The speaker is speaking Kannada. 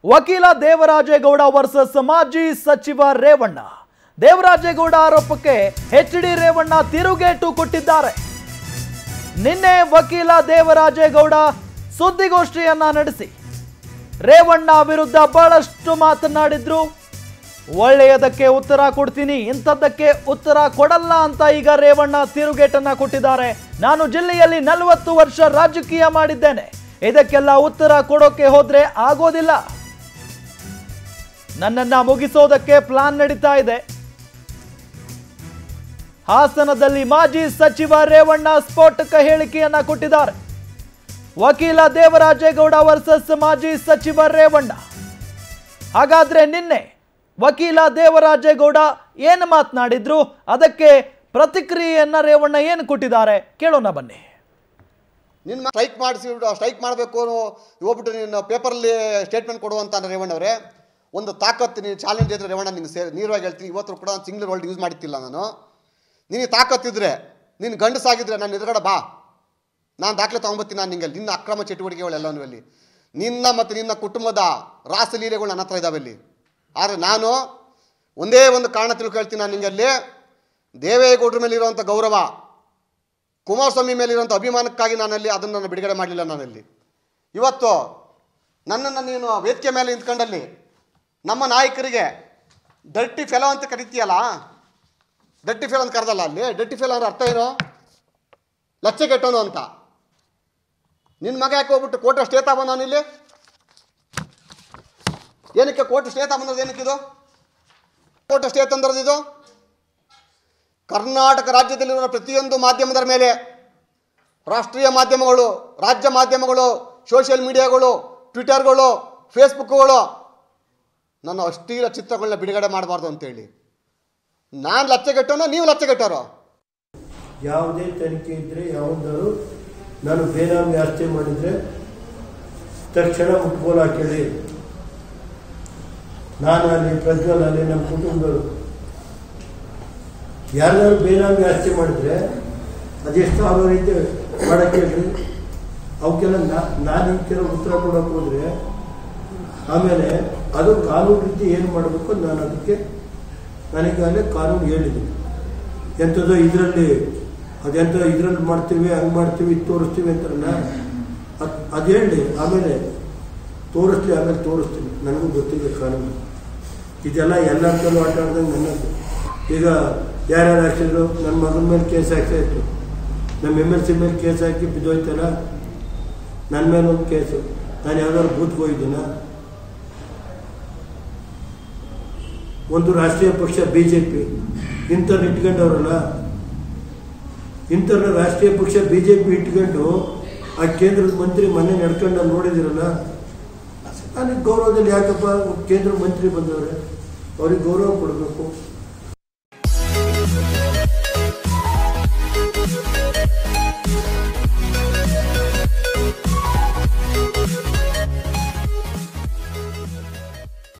ವಕೀಲ ದೇವರಾಜೇಗೌಡ ವರ್ಸಸ್ ಮಾಜಿ ಸಚಿವ ರೇವಣ್ಣ ದೇವರಾಜೇಗೌಡ ಆರೋಪಕ್ಕೆ ಎಚ್ ಡಿ ರೇವಣ್ಣ ತಿರುಗೇಟು ಕೊಟ್ಟಿದ್ದಾರೆ ನಿನ್ನೆ ವಕೀಲ ದೇವರಾಜೇಗೌಡ ಸುದ್ದಿಗೋಷ್ಠಿಯನ್ನ ನಡೆಸಿ ರೇವಣ್ಣ ವಿರುದ್ಧ ಬಹಳಷ್ಟು ಮಾತನಾಡಿದ್ರು ಒಳ್ಳೆಯದಕ್ಕೆ ಉತ್ತರ ಕೊಡ್ತೀನಿ ಇಂಥದ್ದಕ್ಕೆ ಉತ್ತರ ಕೊಡಲ್ಲ ಅಂತ ಈಗ ರೇವಣ್ಣ ತಿರುಗೇಟನ್ನ ಕೊಟ್ಟಿದ್ದಾರೆ ನಾನು ಜಿಲ್ಲೆಯಲ್ಲಿ ನಲವತ್ತು ವರ್ಷ ರಾಜಕೀಯ ಮಾಡಿದ್ದೇನೆ ಇದಕ್ಕೆಲ್ಲ ಉತ್ತರ ಕೊಡೋಕೆ ಹೋದ್ರೆ ಆಗೋದಿಲ್ಲ ನನ್ನನ್ನ ಮುಗಿಸೋದಕ್ಕೆ ಪ್ಲಾನ್ ನಡೀತಾ ಇದೆ ಹಾಸನದಲ್ಲಿ ಮಾಜಿ ಸಚಿವ ರೇವಣ್ಣ ಸ್ಫೋಟಕ ಹೇಳಿಕೆಯನ್ನ ಕೊಟ್ಟಿದ್ದಾರೆ ವಕೀಲ ದೇವರಾಜೇಗೌಡ ವರ್ಸಸ್ ಮಾಜಿ ಸಚಿವ ರೇವಣ್ಣ ಹಾಗಾದ್ರೆ ನಿನ್ನೆ ವಕೀಲ ದೇವರಾಜೇಗೌಡ ಏನು ಮಾತನಾಡಿದ್ರು ಅದಕ್ಕೆ ಪ್ರತಿಕ್ರಿಯೆಯನ್ನ ರೇವಣ್ಣ ಏನು ಕೊಟ್ಟಿದ್ದಾರೆ ಕೇಳೋಣ ಬನ್ನಿ ನಿನ್ನ ಸ್ಟ್ರೈಕ್ ಮಾಡಿಸಿಬಿಟ್ಟು ಸ್ಟ್ರೈಕ್ ಮಾಡಬೇಕು ಹೋಗ್ಬಿಟ್ಟು ನೀನು ಪೇಪರಲ್ಲಿ ಸ್ಟೇಟ್ಮೆಂಟ್ ಕೊಡುವಂತ ರೇವಣ್ಣವರೇ ಒಂದು ತಾಕತ್ತು ನೀನು ಚಾಲೆಂಜ್ ಇದ್ರೆ ರೇವಣ್ಣ ನಿಂಗೆ ಸೇರಿ ನೇರವಾಗಿ ಹೇಳ್ತೀನಿ ಇವತ್ತು ಕೂಡ ನಾನು ಸಿಂಗ್ಲರ್ ವರ್ಲ್ಡ್ ಯೂಸ್ ಮಾಡ್ತಿಲ್ಲ ನಾನು ನಿನಗೆ ತಾಕತ್ತಿದ್ರೆ ನೀನು ಗಂಡಸಾಗಿದ್ರೆ ನಾನು ಎದುರುಗಡೆ ಬಾ ನಾನು ದಾಖಲೆ ತೊಗೊಂಬತ್ತೀನಿ ನಾನು ನಿಂಗೆ ನಿನ್ನ ಅಕ್ರಮ ಚಟುವಟಿಕೆಗಳೆಲ್ಲನೂ ಅಲ್ಲಿ ನಿನ್ನ ಮತ್ತು ನಿನ್ನ ಕುಟುಂಬದ ರಾಸಲೀಲೆಗಳು ನನ್ನ ಹತ್ರ ಇದ್ದಾವೆ ಅಲ್ಲಿ ಆದರೆ ನಾನು ಒಂದೇ ಒಂದು ಕಾರಣ ತಿಳ್ಕೊಳ್ತೀನಿ ನಾನು ನಿಂಗೆ ಅಲ್ಲಿ ದೇವೇಗೌಡರ ಮೇಲೆ ಇರುವಂಥ ಗೌರವ ಕುಮಾರಸ್ವಾಮಿ ಮೇಲಿರುವಂಥ ಅಭಿಮಾನಕ್ಕಾಗಿ ನಾನಲ್ಲಿ ಅದನ್ನು ನಾನು ಬಿಡುಗಡೆ ಮಾಡಲಿಲ್ಲ ನಾನಲ್ಲಿ ಇವತ್ತು ನನ್ನನ್ನು ನೀನು ವೇದಿಕೆ ಮೇಲೆ ನಿಂತ್ಕೊಂಡಲ್ಲಿ ನಮ್ಮ ನಾಯಕರಿಗೆ ಡರ್ಟಿ ಫೆಲೋ ಅಂತ ಕರಿತೀಯಲ್ಲ ಡರ್ಟಿ ಫೆಲೋ ಅಂತ ಕರೆದಲ್ಲ ಅಲ್ಲಿ ಡರ್ಟಿ ಫೆಲೋ ಅಂದ್ರೆ ಅರ್ಥ ಏನು ಲಚ್ಚೆ ಕೆಟ್ಟೋನು ಅಂತ ನಿನ್ನ ಮಗ ಯಾಕೆ ಹೋಗ್ಬಿಟ್ಟು ಕೋಟೆ ಸ್ಟೇ ತಗೊಂಡು ಇಲ್ಲಿ ಏನಕ್ಕೆ ಕೋಟೆ ಸ್ಟೇ ತಗೊಂಡ್ರದ್ದು ಏನಕ್ಕಿದು ಕೋಟೆ ಸ್ಟೇ ತಂದ್ರದ್ದು ಇದು ಕರ್ನಾಟಕ ರಾಜ್ಯದಲ್ಲಿರುವ ಪ್ರತಿಯೊಂದು ಮಾಧ್ಯಮದ ಮೇಲೆ ರಾಷ್ಟ್ರೀಯ ಮಾಧ್ಯಮಗಳು ರಾಜ್ಯ ಮಾಧ್ಯಮಗಳು ಸೋಷಿಯಲ್ ಮೀಡಿಯಾಗಳು ಟ್ವಿಟರ್ಗಳು ಫೇಸ್ಬುಕ್ಗಳು ನನ್ನ ಅಶ್ಲೀಲ ಚಿತ್ರಗಳನ್ನ ಬಿಡುಗಡೆ ಮಾಡಬಾರ್ದು ಅಂತೇಳಿ ನಾನು ಲಚ್ಚೆಗೆಟ್ಟೋನೋ ನೀವು ಲಚ್ಚೆಗೆಟ್ಟೋರೋ ಯಾವುದೇ ತನಿಖೆ ಇದ್ದರೆ ಯಾವುದಾದ್ರು ನಾನು ಬೇನಾಮಿ ಆಸ್ತಿ ಮಾಡಿದರೆ ತಕ್ಷಣ ಮುಟ್ಗೋಲು ಹಾಕೇಳಿ ನಾನಲ್ಲಿ ಪ್ರಜ್ವಲ್ ಅಲ್ಲಿ ನಮ್ಮ ಕುಟುಂಬದವರು ಯಾರ್ಯಾರು ಬೇನಾಮಿ ಆಸ್ತಿ ಮಾಡಿದ್ರೆ ಅದೆಷ್ಟು ಆಗೋ ರೀತಿ ಮಾಡಕ್ಕೆ ಹೇಳ್ರಿ ಅವಕ್ಕೆಲ್ಲ ನಾನು ಕೆಲವು ಉತ್ತರ ಕೊಡೋಕೆ ಹೋದ್ರೆ ಆಮೇಲೆ ಅದು ಕಾನೂನು ರೀತಿ ಏನು ಮಾಡಬೇಕು ನಾನು ಅದಕ್ಕೆ ನನಗಾಗಲೇ ಕಾನೂನು ಹೇಳಿದ್ದೀನಿ ಎಂಥದ್ದು ಇದರಲ್ಲಿ ಅದೆಂಥ ಇದರಲ್ಲಿ ಮಾಡ್ತೀವಿ ಹಂಗೆ ಮಾಡ್ತೀವಿ ಇದು ತೋರಿಸ್ತೀವಿ ಅಂತಾರಲ್ಲ ಅದು ಅದು ಹೇಳಿ ಆಮೇಲೆ ತೋರಿಸ್ತೀವಿ ಆಮೇಲೆ ತೋರಿಸ್ತೀನಿ ನನಗೂ ಗೊತ್ತಿದೆ ಕಾನೂನು ಇದೆಲ್ಲ ಎಲ್ಲರಲ್ಲೂ ಆಟ ಆಡ್ದಂಗೆ ನನ್ನದು ಈಗ ಯಾರ್ಯಾರು ಹಾಕಿದ್ರು ನನ್ನ ಮಗನ ಮೇಲೆ ಕೇಸ್ ಹಾಕ್ತಾಯಿತ್ತು ನಮ್ಮ ಎಮ್ ಎಲ್ ಸಿ ಮೇಲೆ ಕೇಸ್ ಹಾಕಿ ಬಿದ್ದೋಯ್ತಲ್ಲ ನನ್ನ ಮೇಲೆ ಒಂದು ಕೇಸು ನಾನು ಯಾವ್ದಾದ್ರು ಬೂತ್ಗೆ ಹೋಗಿದ್ದೀನ ಒಂದು ರಾಷ್ಟ್ರೀಯ ಪಕ್ಷ ಬಿ ಜೆ ಪಿ ಇಂಥವ್ರು ಇಟ್ಕೊಂಡವ್ರಲ್ಲ ಇಂಥವ್ರನ್ನ ರಾಷ್ಟ್ರೀಯ ಪಕ್ಷ ಬಿ ಜೆ ಪಿ ಇಟ್ಕೊಂಡು ಆ ಕೇಂದ್ರದ ಮಂತ್ರಿ ಮನೆ ನಡ್ಕೊಂಡು ನಾನು ನೋಡಿದಿರಲ್ಲ ನನಗೆ ಗೌರವದಲ್ಲಿ ಯಾಕಪ್ಪ ಕೇಂದ್ರ ಮಂತ್ರಿ ಬಂದವ್ರೆ ಅವ್ರಿಗೆ ಗೌರವ ಕೊಡಬೇಕು